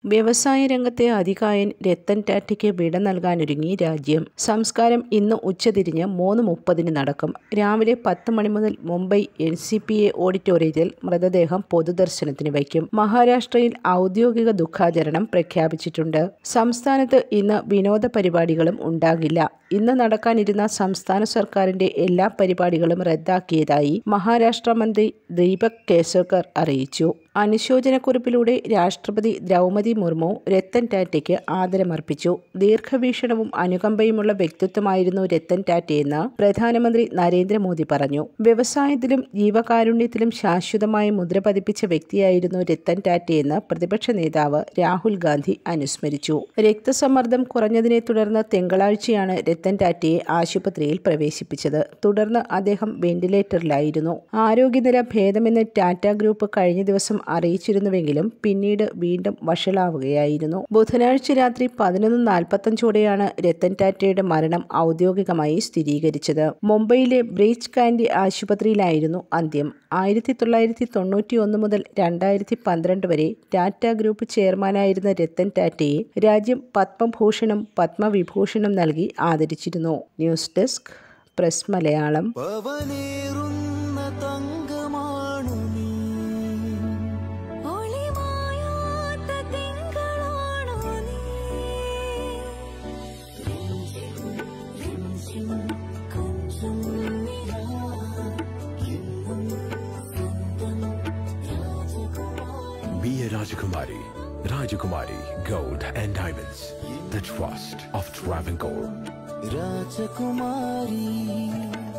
വ്യവസായ രംഗത്തെ അതികായൻ രത്തൻ ടാറ്റയ്ക്ക് വിട നൽകാനൊരുങ്ങി രാജ്യം സംസ്കാരം ഇന്ന് ഉച്ചതിരിഞ്ഞ് മൂന്ന് മുപ്പതിന് നടക്കും രാവിലെ പത്ത് മണി മുതൽ Mumbai N C P A ഓഡിറ്റോറിയത്തിൽ മൃതദേഹം പൊതുദർശനത്തിന് വയ്ക്കും മഹാരാഷ്ട്രയിൽ ഔദ്യോഗിക ദുഃഖാചരണം പ്രഖ്യാപിച്ചിട്ടുണ്ട് സംസ്ഥാനത്ത് ഇന്ന് വിനോദ പരിപാടികളും ഉണ്ടാകില്ല ഇന്ന് നടക്കാനിരുന്ന സംസ്ഥാന സർക്കാരിന്റെ എല്ലാ പരിപാടികളും റദ്ദാക്കിയതായി മഹാരാഷ്ട്ര മന്ത്രി ദീപക് കേസർക്കർ അറിയിച്ചു അനുശോചനക്കുറിപ്പിലൂടെ രാഷ്ട്രപതി ദ്രൗപതി മുർമു രത്തൻ ടാറ്റയ്ക്ക് ആദരമർപ്പിച്ചു ദീർഘവീക്ഷണവും അനുകമ്പയുമുള്ള വ്യക്തിത്വമായിരുന്നു രത്തൻ ടാറ്റയെന്ന് പ്രധാനമന്ത്രി നരേന്ദ്രമോദി പറഞ്ഞു വ്യവസായത്തിലും ജീവകാരുണ്യത്തിലും ശാശ്വതമായി മുദ്ര പതിപ്പിച്ച വ്യക്തിയായിരുന്നു രത്തൻ ടാറ്റയെന്ന് പ്രതിപക്ഷ നേതാവ് രാഹുൽ ഗാന്ധി അനുസ്മരിച്ചു രക്തസമ്മർദ്ദം കുറഞ്ഞതിനെ തുടർന്ന് തിങ്കളാഴ്ചയാണ് രത്തൻ ടാറ്റയെ ആശുപത്രിയിൽ പ്രവേശിപ്പിച്ചത് തുടർന്ന് അദ്ദേഹം വെന്റിലേറ്ററിലായിരുന്നു ആരോഗ്യനില ഭേദമെന്ന് ടാറ്റ ഗ്രൂപ്പ് കഴിഞ്ഞ ദിവസം അറിയിച്ചിരുന്നുവെങ്കിലും പിന്നീട് വീണ്ടും വഷളാവുകയായിരുന്നു ബുധനാഴ്ച രാത്രി പതിനൊന്ന് നാൽപ്പത്തഞ്ചോടെയാണ് രത്തൻ ടാറ്റയുടെ മരണം ഔദ്യോഗികമായി സ്ഥിരീകരിച്ചത് മുംബൈയിലെ ബ്രീച്ച് കാൻഡി ആശുപത്രിയിലായിരുന്നു അന്ത്യം ആയിരത്തി തൊള്ളായിരത്തി തൊണ്ണൂറ്റി ഒന്ന് മുതൽ രണ്ടായിരത്തി പന്ത്രണ്ട് വരെ ടാറ്റ ഗ്രൂപ്പ് ചെയർമാനായിരുന്ന രത്തൻ ടാറ്റയെ രാജ്യം പത്മഭൂഷണും പത്മവിഭൂഷണും നൽകി ആദരിച്ചിരുന്നു ന്യൂസ് ഡെസ്ക് പ്രസ് മലയാളം പവനേറുന്ന തങ്കമാണു നീ ഒളിമായാത്ത തിങ്കളാണു നീ രഞ്ജിം കൊഞ്ചും നിലാ എന്നും സ്വന്തം രാജകുമാരി Be a Rajakumari. Rajakumari Gold and Diamonds. The trust of Travancore. രാജകുമാരി